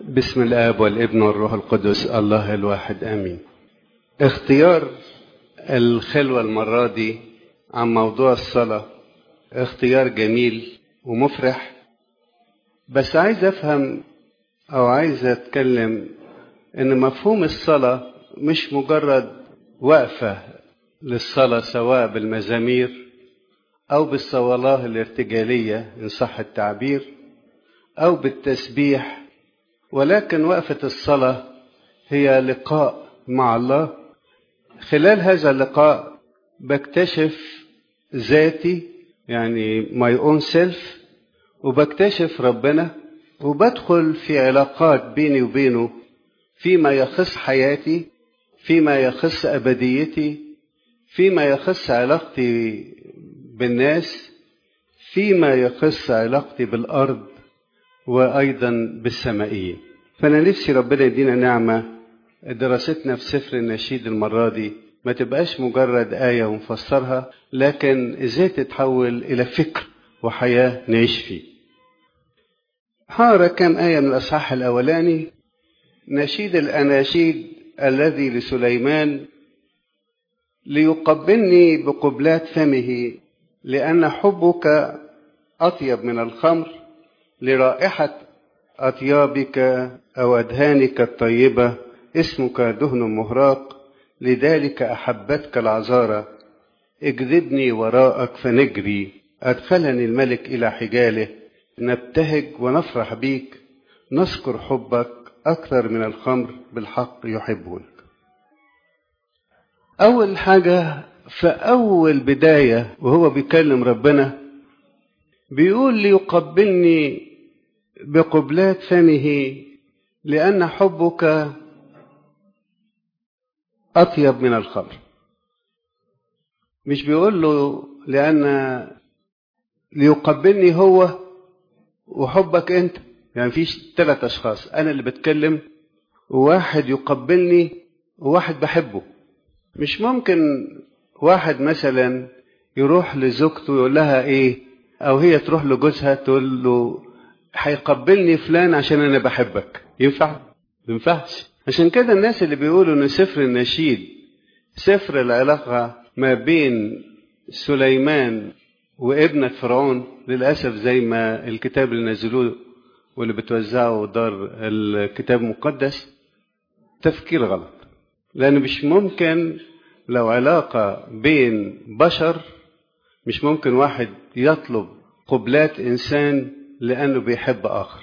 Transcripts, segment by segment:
بسم الآب والابن والروح القدس الله الواحد آمين اختيار الخلوة المرة دي عن موضوع الصلاة اختيار جميل ومفرح بس عايز أفهم أو عايز أتكلم إن مفهوم الصلاة مش مجرد وقفة للصلاة سواء بالمزامير أو بالصلاة الارتجالية إن صح التعبير أو بالتسبيح ولكن وقفة الصلاة هي لقاء مع الله خلال هذا اللقاء بكتشف ذاتي يعني my own self وبكتشف ربنا وبدخل في علاقات بيني وبينه فيما يخص حياتي فيما يخص أبديتي فيما يخص علاقتي بالناس فيما يخص علاقتي بالأرض وأيضا بالسمائيين فأنا نفسي ربنا يدينا نعمة دراستنا في سفر النشيد المرة دي ما تبقاش مجرد آية ونفسرها لكن إزاي تتحول إلى فكر وحياة نعيش فيه هقرا كم آية من الأصحاح الأولاني نشيد الأناشيد الذي لسليمان ليقبلني بقبلات فمه لأن حبك أطيب من الخمر لرائحة أطيابك أو أدهانك الطيبة اسمك دهن مهراق لذلك أحبتك العذارى اجذبني وراءك فنجري أدخلني الملك إلى حجاله نبتهج ونفرح بيك نذكر حبك أكثر من الخمر بالحق يحبونك أول حاجة في أول بداية وهو بيكلم ربنا بيقول ليقبلني بقبلات فمه لأن حبك أطيب من الخمر مش بيقول له لأن ليقبلني هو وحبك أنت يعني فيش ثلاث أشخاص أنا اللي بتكلم وواحد يقبلني وواحد بحبه مش ممكن واحد مثلا يروح لزوجته ويقول لها ايه او هي تروح لجوزها تقول له هيقبلني فلان عشان انا بحبك ينفع ما ينفعش عشان كده الناس اللي بيقولوا ان سفر النشيد سفر العلاقه ما بين سليمان وابنة فرعون للأسف زي ما الكتاب اللي نزلوه واللي بتوزعه دار الكتاب المقدس تفكير غلط لأن مش ممكن لو علاقة بين بشر مش ممكن واحد يطلب قبلات إنسان لأنه بيحب آخر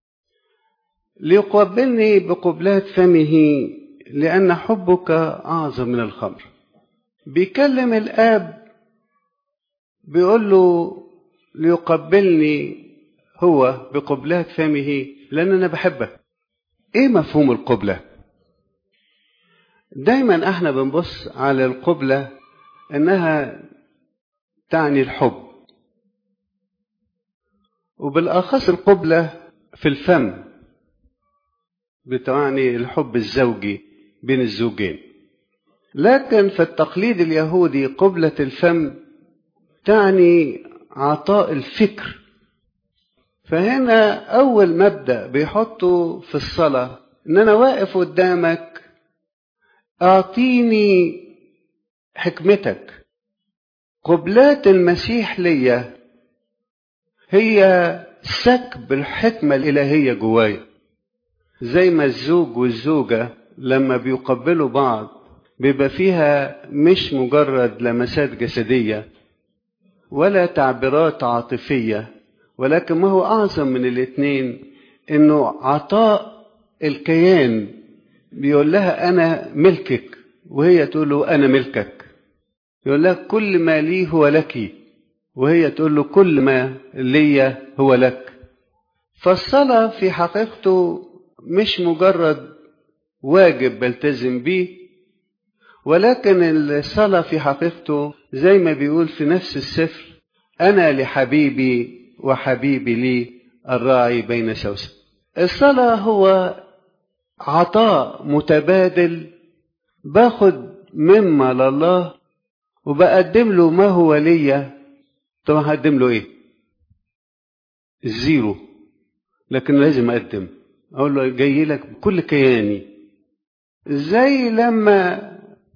ليقبلني بقبلات فمه لأن حبك أعظم من الخمر بيكلم الآب بيقول له ليقبلني هو بقبلات فمه لأن أنا بحبك إيه مفهوم القبلة؟ دايما احنا بنبص على القبلة انها تعني الحب وبالاخص القبلة في الفم بتعني الحب الزوجي بين الزوجين لكن في التقليد اليهودي قبلة الفم تعني عطاء الفكر فهنا أول مبدأ بيحطه في الصلاة إن أنا واقف قدامك أعطيني حكمتك قبلات المسيح ليا هي سكب الحكمة الإلهية جوايا زي ما الزوج والزوجة لما بيقبلوا بعض بيبقى فيها مش مجرد لمسات جسدية ولا تعبيرات عاطفية ولكن ما هو أعظم من الاتنين إنه عطاء الكيان بيقول لها أنا ملكك وهي تقول له أنا ملكك يقول لها كل ما لي هو لك وهي تقول له كل ما لي هو لك فالصلاة في حقيقته مش مجرد واجب بلتزم بيه ولكن الصلاة في حقيقته زي ما بيقول في نفس السفر أنا لحبيبي وحبيبي لي الراعي بين سوسن الصلاة هو عطاء متبادل باخد مما لله وبقدم له ما هو ليا طب هقدم له ايه الزيرو لكن لازم اقدم اقول له جاي لك بكل كياني زي لما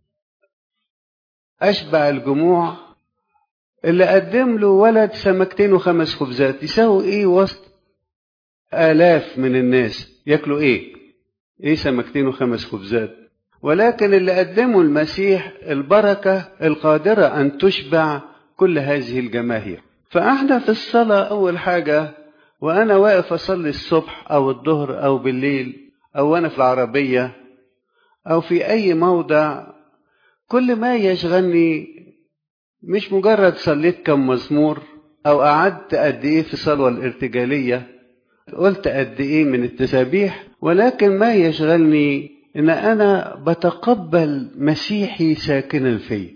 اشبع الجموع اللي قدم له ولد سمكتين وخمس خبزات يساوي ايه وسط الاف من الناس ياكلوا ايه ايه سمكتين وخمس خبزات ولكن اللي قدمه المسيح البركه القادره ان تشبع كل هذه الجماهير فاحنا في الصلاه اول حاجه وانا واقف اصلي الصبح او الظهر او بالليل او وانا في العربيه او في اي موضع كل ما يشغلني مش مجرد صليت كم مزمور او قعدت قد ايه في الصلوه الارتجاليه قلت قد ايه من التسابيح ولكن ما يشغلني ان انا بتقبل مسيحي ساكنا في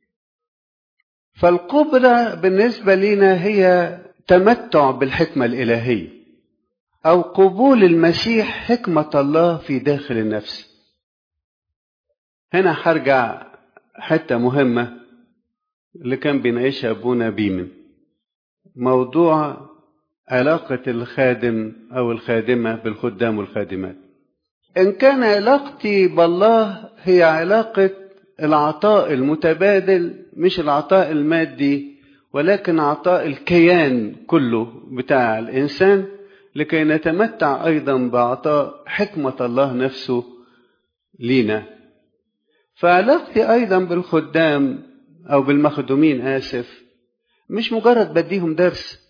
فالقبرة بالنسبة لنا هي تمتع بالحكمة الإلهية أو قبول المسيح حكمة الله في داخل النفس هنا هرجع حتة مهمة اللي كان بيناقشها أبونا بيمن موضوع علاقة الخادم أو الخادمة بالخدام والخادمات إن كان علاقتي بالله هي علاقة العطاء المتبادل مش العطاء المادي ولكن عطاء الكيان كله بتاع الإنسان لكي نتمتع أيضا بعطاء حكمة الله نفسه لينا فعلاقتي أيضا بالخدام أو بالمخدومين آسف مش مجرد بديهم درس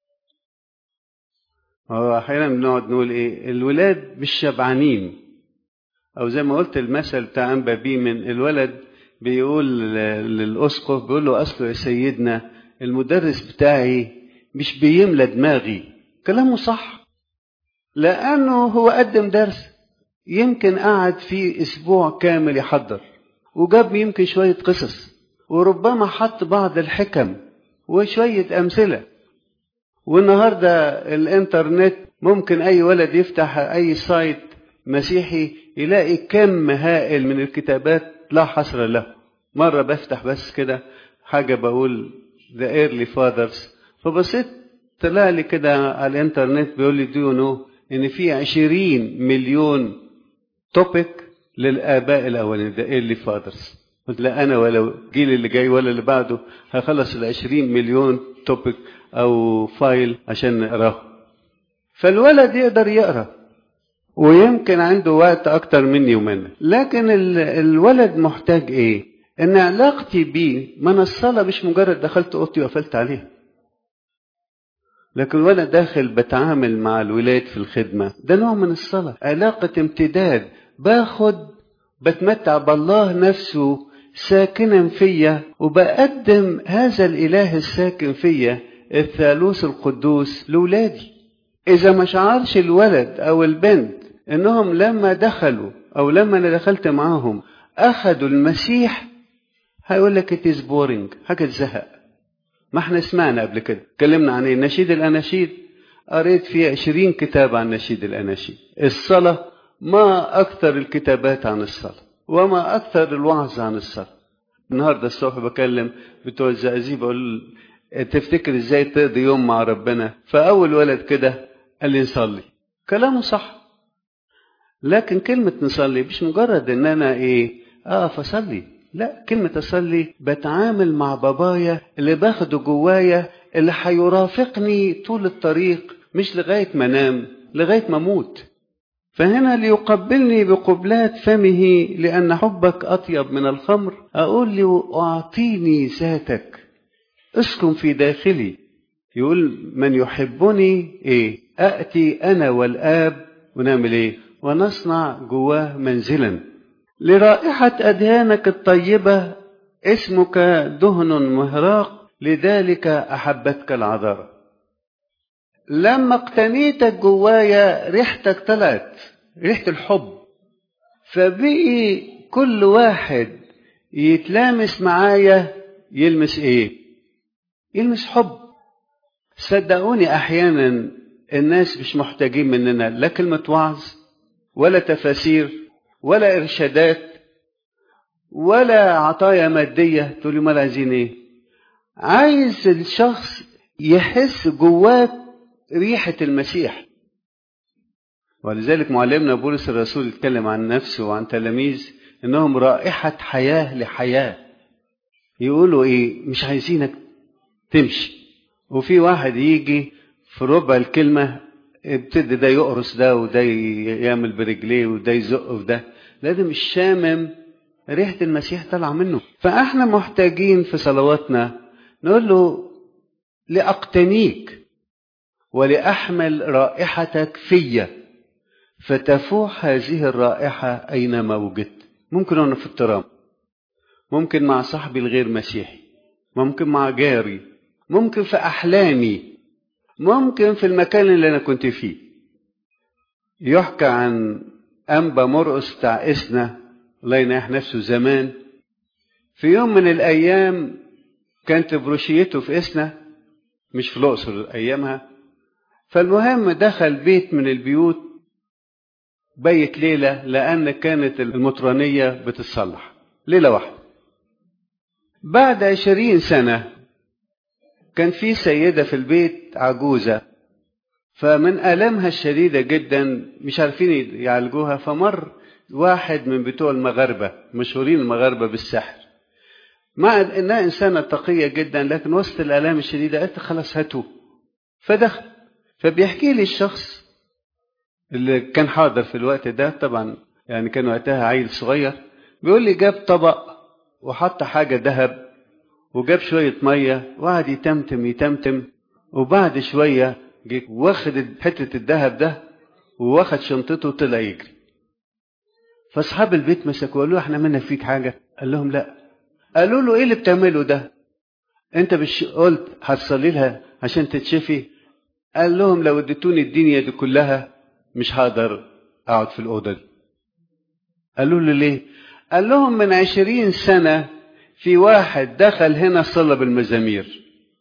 هو أحيانا بنقعد نقول إيه الولاد مش شبعانين أو زي ما قلت المثل بتاع أنبا بيه من الولد بيقول للأسقف بيقول له أصله يا سيدنا المدرس بتاعي مش بيملى دماغي كلامه صح لأنه هو قدم درس يمكن قعد فيه أسبوع كامل يحضر وجاب يمكن شوية قصص وربما حط بعض الحكم وشوية أمثلة والنهاردة الإنترنت ممكن أي ولد يفتح أي سايت مسيحي يلاقي كم هائل من الكتابات لا حصر له مرة بفتح بس كده حاجة بقول The Early Fathers فبصيت طلع لي كده على الإنترنت بيقول لي Do you know إن في عشرين مليون توبيك للآباء الأولين The Early Fathers قلت لا أنا ولا الجيل اللي جاي ولا اللي بعده هخلص العشرين مليون توبيك أو فايل عشان نقراه فالولد يقدر يقرأ ويمكن عنده وقت أكتر مني ومنك لكن الولد محتاج إيه إن علاقتي بيه من الصلاة مش مجرد دخلت أوضتي وقفلت عليها لكن وأنا داخل بتعامل مع الولاد في الخدمة ده نوع من الصلاة علاقة امتداد باخد بتمتع بالله نفسه ساكنا فيا وبقدم هذا الإله الساكن فيا الثالوث القدوس لولادي إذا ما شعرش الولد أو البنت إنهم لما دخلوا أو لما أنا دخلت معاهم أخذوا المسيح هيقول لك it is boring حاجة تزهق ما احنا سمعنا قبل كده اتكلمنا عن ايه نشيد الأناشيد قريت فيه عشرين كتاب عن نشيد الأناشيد الصلاة ما أكثر الكتابات عن الصلاة وما أكثر الوعظ عن الصلاة النهاردة الصبح بكلم بتوع الزقازيق بقول تفتكر ازاي تقضي يوم مع ربنا فأول ولد كده قال لي نصلي كلامه صح لكن كلمة نصلي مش مجرد ان انا ايه اقف اصلي لا كلمة اصلي بتعامل مع بابايا اللي باخده جوايا اللي هيرافقني طول الطريق مش لغاية ما انام لغاية ما اموت فهنا ليقبلني بقبلات فمه لأن حبك أطيب من الخمر أقول له أعطيني ذاتك اسكن في داخلي يقول من يحبني إيه أأتي أنا والآب ونعمل إيه ونصنع جواه منزلا لرائحة أدهانك الطيبة اسمك دهن مهراق لذلك أحبتك العذارى لما اقتنيتك جوايا ريحتك طلعت ريحة الحب فبقي كل واحد يتلامس معايا يلمس ايه يلمس حب صدقوني احيانا الناس مش محتاجين مننا لا كلمة وعظ ولا تفاسير ولا ارشادات ولا عطايا مادية تقول لي ما عايزين ايه عايز الشخص يحس جواه ريحة المسيح ولذلك معلمنا بولس الرسول اتكلم عن نفسه وعن تلاميذ انهم رائحة حياة لحياة يقولوا ايه مش عايزينك تمشي وفي واحد يجي في ربع الكلمة ابتدي ده يقرص ده وده يعمل برجليه وده يزق في ده لازم مش شامم ريحة المسيح طالعة منه فاحنا محتاجين في صلواتنا نقول له لأقتنيك ولأحمل رائحتك فيا فتفوح هذه الرائحة أينما وجدت ممكن أنا في الترام ممكن مع صاحبي الغير مسيحي ممكن مع جاري ممكن في أحلامي ممكن في المكان اللي أنا كنت فيه يحكى عن أنبا مرقس بتاع إسنا الله يناح نفسه زمان في يوم من الأيام كانت بروشيته في إسنا مش في الأقصر أيامها فالمهم دخل بيت من البيوت بيت ليلة لأن كانت المطرانية بتتصلح ليلة واحدة بعد عشرين سنة كان في سيدة في البيت عجوزة فمن آلامها الشديدة جدا مش عارفين يعالجوها فمر واحد من بتوع المغاربة مشهورين المغاربة بالسحر مع انها انسانة تقية جدا لكن وسط الآلام الشديدة قالت خلاص هاتوه فدخل فبيحكي لي الشخص اللي كان حاضر في الوقت ده طبعا يعني كان وقتها عيل صغير بيقول لي جاب طبق وحط حاجة ذهب وجاب شوية مية وقعد يتمتم يتمتم وبعد شوية جه واخد حتة الذهب ده وواخد شنطته وطلع يجري فاصحاب البيت مسكوا قالوا له احنا منا فيك حاجة قال لهم لا قالوا له ايه اللي بتعمله ده انت مش قلت هتصلي لها عشان تتشفي قال لهم لو اديتوني الدنيا دي كلها مش هقدر اقعد في الاوضه دي قالوا له ليه قال لهم من عشرين سنه في واحد دخل هنا صلى بالمزامير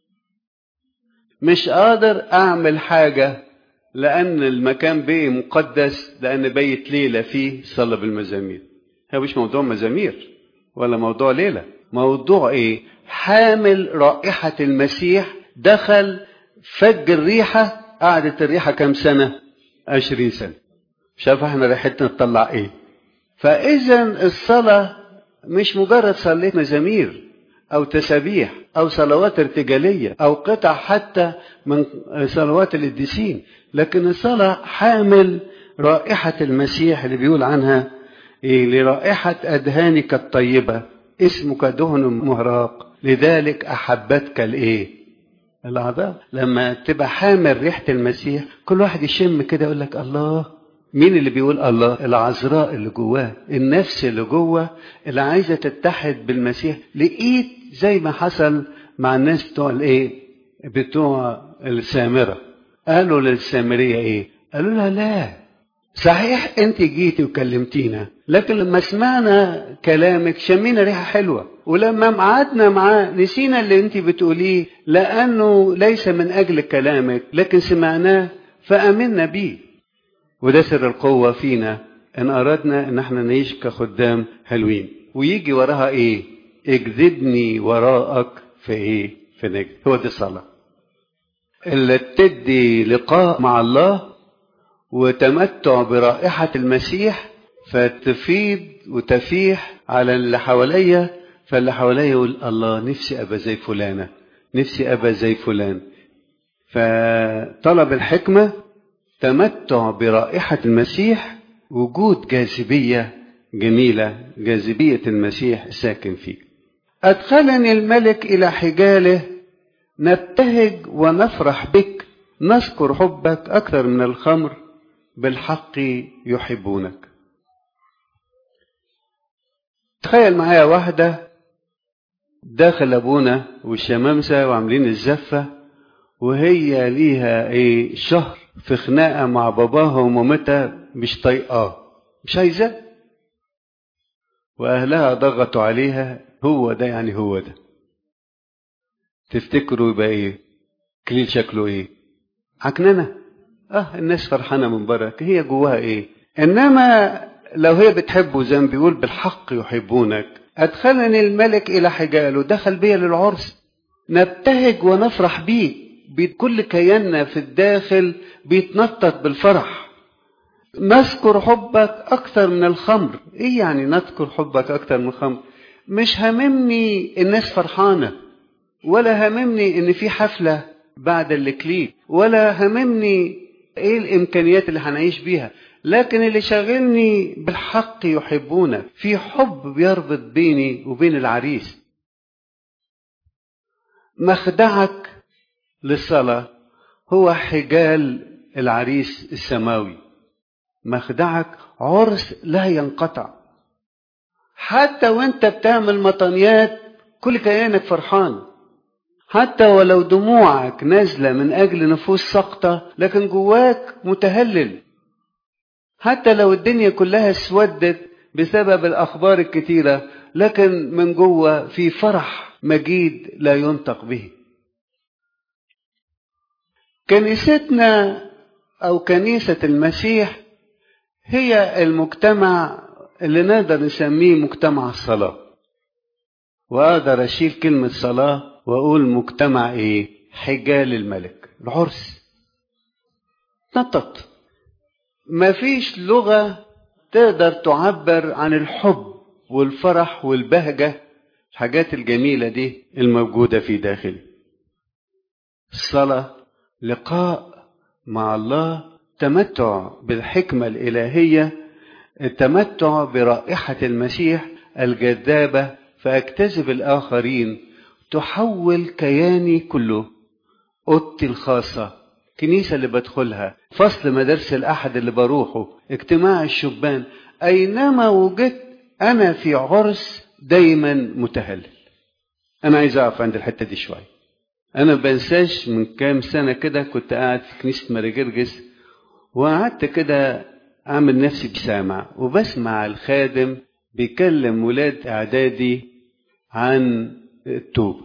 مش قادر اعمل حاجه لان المكان بقي مقدس لان بيت ليله فيه صلى بالمزامير هو مش موضوع مزامير ولا موضوع ليله موضوع ايه حامل رائحه المسيح دخل فج الريحه قعدت الريحه كام سنه عشرين سنة شاف احنا ريحتنا تطلع ايه فاذا الصلاة مش مجرد صليت مزامير او تسابيح او صلوات ارتجالية او قطع حتى من صلوات القديسين لكن الصلاة حامل رائحة المسيح اللي بيقول عنها إيه لرائحة أدهانك الطيبة اسمك دهن مهراق لذلك أحبتك الإيه الأعضاء لما تبقى حامل ريحة المسيح كل واحد يشم كده يقول لك الله مين اللي بيقول الله العذراء اللي جواه النفس اللي جوه اللي عايزة تتحد بالمسيح لقيت زي ما حصل مع الناس بتوع الايه بتوع السامرة قالوا للسامرية ايه قالوا لها لا صحيح انت جيتي وكلمتينا لكن لما سمعنا كلامك شمينا ريحه حلوه ولما قعدنا معاه نسينا اللي انت بتقوليه لانه ليس من اجل كلامك لكن سمعناه فامنا بيه وده سر القوه فينا ان اردنا ان احنا نعيش كخدام حلوين ويجي وراها ايه اجذبني وراءك في ايه في نجد هو دي الصلاه اللي تدي لقاء مع الله وتمتع برائحة المسيح فتفيض وتفيح على اللي حواليا فاللي حواليا يقول الله نفسي أبقى زي فلانة نفسي أبقى زي فلان فطلب الحكمة تمتع برائحة المسيح وجود جاذبية جميلة جاذبية المسيح ساكن فيك أدخلني الملك إلى حجاله نبتهج ونفرح بك نذكر حبك أكثر من الخمر بالحق يحبونك تخيل معايا واحدة داخل أبونا والشمامسة وعاملين الزفة وهي ليها ايه شهر في خناقة مع باباها ومامتها مش طايقاه مش عايزاه وأهلها ضغطوا عليها هو ده يعني هو ده تفتكروا يبقى ايه كليل شكله ايه عكننه اه الناس فرحانه من بره هي جواها ايه انما لو هي بتحبه زي ما بيقول بالحق يحبونك ادخلني الملك الى حجاله دخل بيا للعرس نبتهج ونفرح بيه بكل كياننا في الداخل بيتنطط بالفرح نذكر حبك أكثر من الخمر إيه يعني نذكر حبك أكثر من الخمر مش هممني الناس فرحانة ولا هممني إن في حفلة بعد الإكليل ولا هممني إيه الإمكانيات اللي هنعيش بيها لكن اللي شاغلني بالحق يحبونك في حب بيربط بيني وبين العريس مخدعك للصلاة هو حجال العريس السماوي مخدعك عرس لا ينقطع حتى وانت بتعمل مطنيات كل كيانك فرحان حتى ولو دموعك نازلة من أجل نفوس سقطة لكن جواك متهلل حتى لو الدنيا كلها اسودت بسبب الأخبار الكتيرة لكن من جوه في فرح مجيد لا ينطق به كنيستنا أو كنيسة المسيح هي المجتمع اللي نقدر نسميه مجتمع الصلاة وأقدر أشيل كلمة صلاة وأقول مجتمع إيه؟ حجال الملك العرس نطط مفيش لغة تقدر تعبر عن الحب والفرح والبهجة الحاجات الجميلة دي الموجودة في داخلي الصلاة لقاء مع الله تمتع بالحكمة الإلهية التمتع برائحة المسيح الجذابة فأجتذب الآخرين تحول كياني كله أوضتي الخاصة كنيسة اللي بدخلها فصل مدارس الأحد اللي بروحه اجتماع الشبان أينما وجدت أنا في عرس دايما متهلل أنا عايز أقف عند الحتة دي شوية أنا بنساش من كام سنة كده كنت قاعد في كنيسة ماريجرجس وقعدت كده أعمل نفسي بسامع وبسمع الخادم بيكلم ولاد إعدادي عن التوبة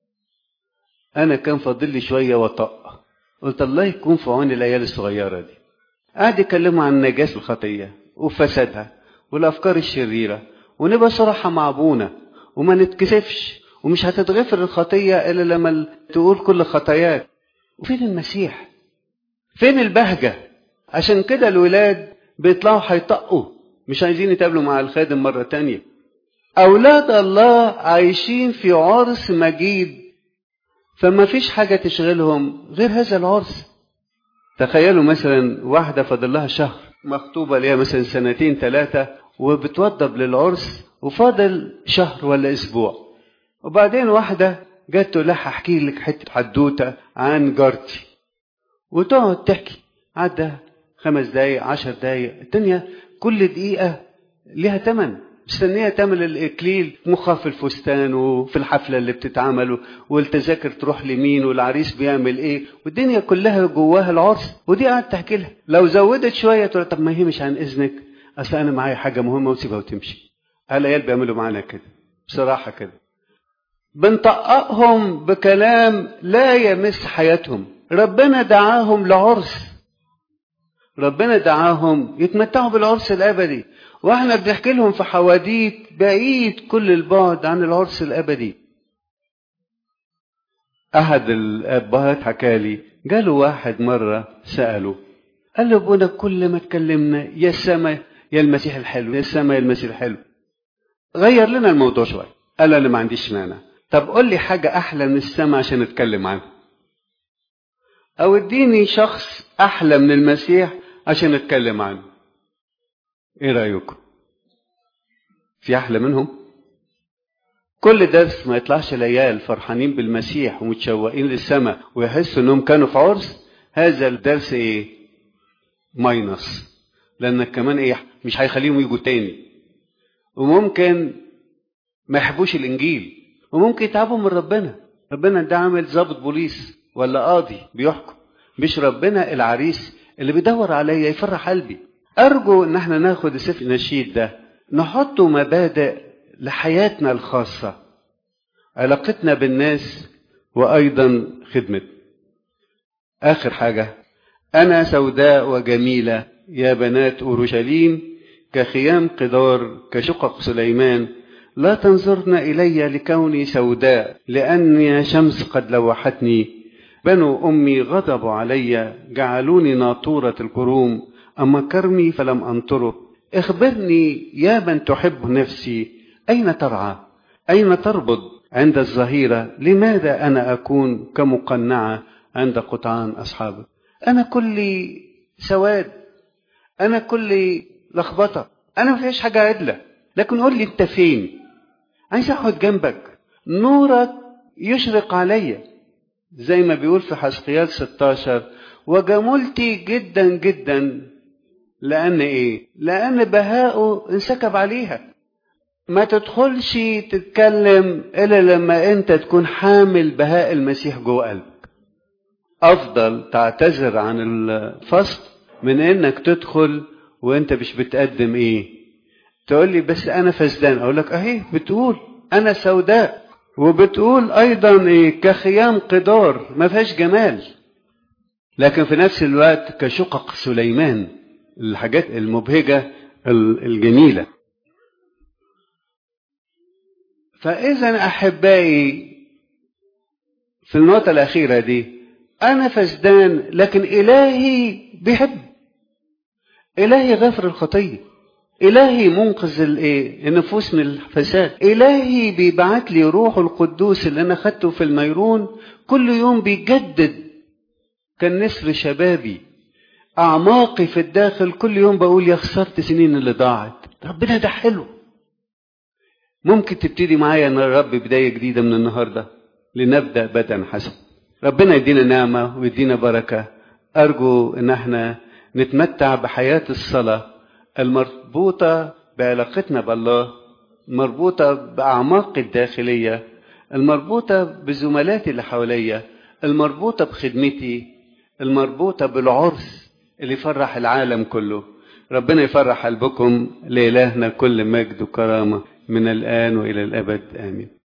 أنا كان فاضل لي شوية وطق قلت الله يكون في عون العيال الصغيرة دي قعد يكلموا عن نجاس الخطية وفسادها والأفكار الشريرة ونبقى صراحة مع أبونا وما نتكسفش ومش هتتغفر الخطية إلا لما تقول كل خطاياك وفين المسيح فين البهجة عشان كده الولاد بيطلعوا هيطقوا مش عايزين يتقابلوا مع الخادم مرة تانية أولاد الله عايشين في عرس مجيد فما فيش حاجة تشغلهم غير هذا العرس تخيلوا مثلا واحدة فاضل لها شهر مخطوبة ليها مثلا سنتين ثلاثة وبتوضب للعرس وفاضل شهر ولا أسبوع وبعدين واحدة جت تقول لها هحكي لك حتة حدوتة عن جارتي وتقعد تحكي عدى خمس دقايق عشر دقايق الدنيا كل دقيقة ليها تمن مستنية تعمل الإكليل مخها في الفستان وفي الحفلة اللي بتتعمل والتذاكر تروح لمين والعريس بيعمل إيه والدنيا كلها جواها العرس ودي قاعد تحكي لها لو زودت شوية تقول طب ما هي مش عن إذنك أصل أنا معايا حاجة مهمة وسيبها وتمشي العيال بيعملوا معانا كده بصراحة كده بنطققهم بكلام لا يمس حياتهم ربنا دعاهم لعرس ربنا دعاهم يتمتعوا بالعرس الأبدي واحنا بنحكي لهم في حواديت بعيد كل البعد عن العرس الابدي احد الابهات حكى لي جاله واحد مره ساله قال له ابونا كل ما اتكلمنا يا السماء يا المسيح الحلو يا السماء يا المسيح الحلو غير لنا الموضوع شويه قال انا ما عنديش مانع طب قول لي حاجه احلى من السماء عشان نتكلم عنها او اديني شخص احلى من المسيح عشان نتكلم عنه ايه رايكم في احلى منهم كل درس ما يطلعش العيال فرحانين بالمسيح ومتشوقين للسماء ويحسوا انهم كانوا في عرس هذا الدرس ايه ماينس لانك كمان ايه مش هيخليهم يجوا تاني وممكن ما يحبوش الانجيل وممكن يتعبوا من ربنا ربنا ده عامل ضابط بوليس ولا قاضي بيحكم مش ربنا العريس اللي بيدور عليا يفرح قلبي أرجو إن احنا ناخد السفر النشيد ده نحطه مبادئ لحياتنا الخاصة علاقتنا بالناس وأيضا خدمتنا آخر حاجة أنا سوداء وجميلة يا بنات أورشليم كخيام قدار كشقق سليمان لا تنظرن إلي لكوني سوداء لأني شمس قد لوحتني بنو أمي غضبوا علي جعلوني ناطورة الكروم أما كرمي فلم أنطره اخبرني يا من تحب نفسي أين ترعى أين تربض عند الظهيرة لماذا أنا أكون كمقنعة عند قطعان أصحابك أنا كلي سواد أنا كلي لخبطة أنا ما فيش حاجة عدلة لكن قول لي أنت فين عايز أقعد جنبك نورك يشرق عليا زي ما بيقول في حسقيال 16 وجملتي جدا جدا لأن إيه؟ لأن بهاؤه انسكب عليها ما تدخلش تتكلم إلا لما أنت تكون حامل بهاء المسيح جوه قلبك أفضل تعتذر عن الفصل من إنك تدخل وأنت مش بتقدم إيه تقول لي بس أنا فسدان أقول لك أهي بتقول أنا سوداء وبتقول أيضا إيه كخيام قدار ما فيهاش جمال لكن في نفس الوقت كشقق سليمان الحاجات المبهجة الجميلة فإذا أحبائي في النقطة الأخيرة دي أنا فسدان لكن إلهي بيحب إلهي غفر الخطية إلهي منقذ الإيه؟ النفوس من الفساد إلهي بيبعت لي روحه القدوس اللي أنا خدته في الميرون كل يوم بيجدد كالنسر شبابي أعماقي في الداخل كل يوم بقول يا خسرت سنين اللي ضاعت ربنا ده حلو ممكن تبتدي معايا ان الرب بدايه جديده من النهارده لنبدا بدءا حسن ربنا يدينا نعمه ويدينا بركه ارجو ان احنا نتمتع بحياه الصلاه المربوطه بعلاقتنا بالله المربوطه باعماقي الداخليه المربوطه بزملاتي اللي حواليا المربوطه بخدمتي المربوطه بالعرس اللي يفرح العالم كله ربنا يفرح قلبكم لإلهنا كل مجد وكرامه من الآن وإلى الأبد آمين